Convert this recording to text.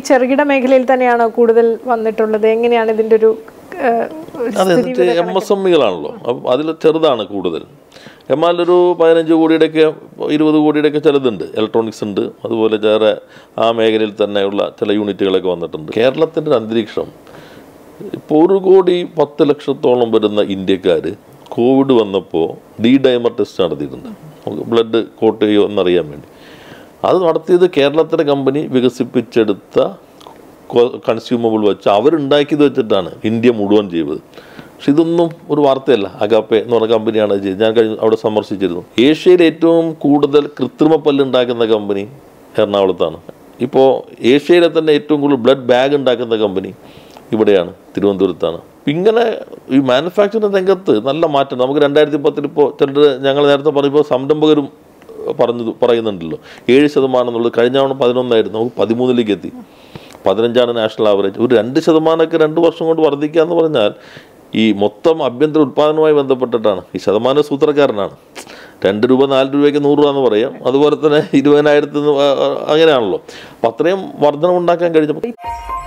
ചെറുകിട മേഖലയിൽ തന്നെയാണോ കൂടുതൽ വന്നിട്ടുള്ളത് എങ്ങനെയാണ് ഇതിന്റെ ഒരു ഏഹ്, അത് എന്നിട്ട് എം എസ് എം ഇകളാണല്ലോ അപ്പം അതിൽ ചെറുതാണ് കൂടുതൽ എമ്മാലൊരു പതിനഞ്ച് കോടിയുടെയൊക്കെ ഇരുപത് കോടിയുടെയൊക്കെ ചിലതുണ്ട് ഇലക്ട്രോണിക്സ് ഉണ്ട് അതുപോലെ വേറെ ആ മേഖലയിൽ തന്നെയുള്ള ചില യൂണിറ്റുകളൊക്കെ വന്നിട്ടുണ്ട് കേരളത്തിൻ്റെ ഒരു അന്തരീക്ഷം ഇപ്പോൾ ഒരു കോടി പത്ത് ലക്ഷത്തോളം വരുന്ന ഇന്ത്യക്കാർ കോവിഡ് വന്നപ്പോൾ ഡി ഡൈമർ ടെസ്റ്റ് നടത്തിയിട്ടുണ്ട് നമുക്ക് ബ്ലഡ് കോട്ട് ചെയ്യുമോ എന്നറിയാൻ വേണ്ടി അത് നടത്തിയത് കേരളത്തിലെ കമ്പനി വികസിപ്പിച്ചെടുത്ത കൺസ്യൂമബിൾ വെച്ച് അവരുണ്ടാക്കിയത് വെച്ചിട്ടാണ് ഇന്ത്യ മുഴുവൻ ചെയ്തത് പക്ഷെ ഇതൊന്നും ഒരു വാർത്തയല്ല അഗാപ്പെ എന്ന് പറഞ്ഞ കമ്പനിയാണ് ഇത് ചെയ്തത് ഞാൻ കഴിഞ്ഞ അവിടെ സന്ദർശിച്ചിരുന്നു ഏഷ്യയിൽ ഏറ്റവും കൂടുതൽ കൃത്രിമ പല്ല് ഉണ്ടാക്കുന്ന കമ്പനി എറണാകുളത്താണ് ഇപ്പോൾ ഏഷ്യയിലെ തന്നെ ഏറ്റവും കൂടുതൽ ബ്ലഡ് ബാഗ് ഉണ്ടാക്കുന്ന കമ്പനി ഇവിടെയാണ് തിരുവനന്തപുരത്താണ് ഇങ്ങനെ ഈ മാനുഫാക്ചറിംഗ് രംഗത്ത് നല്ല മാറ്റം നമുക്ക് രണ്ടായിരത്തി പത്തിൽ ഇപ്പോൾ ചിലർ ഞങ്ങൾ നേരത്തെ പറയുമ്പോൾ സംരംഭകരും പറഞ്ഞത് പറയുന്നുണ്ടല്ലോ ഏഴ് ശതമാനം എന്നുള്ളത് കഴിഞ്ഞ തവണ പതിനൊന്നായിരുന്നു നമുക്ക് പതിമൂന്നിലേക്ക് എത്തി പതിനഞ്ചാണ് നാഷണൽ ആവറേജ് ഒരു രണ്ട് ശതമാനമൊക്കെ രണ്ട് വർഷം കൊണ്ട് വർദ്ധിക്കുക എന്ന് പറഞ്ഞാൽ ഈ മൊത്തം ആഭ്യന്തര ഉത്പാദനവുമായി ബന്ധപ്പെട്ടിട്ടാണ് ഈ ശതമാന സൂത്രക്കാരനാണ് രണ്ട് രൂപ നാല് രൂപയ്ക്ക് നൂറ് രൂപ എന്ന് പറയാം അതുപോലെ തന്നെ ഇരുപതിനായിരത്തി അങ്ങനെയാണല്ലോ അപ്പം അത്രയും വർധനം ഉണ്ടാക്കാൻ കഴിഞ്ഞപ്പോൾ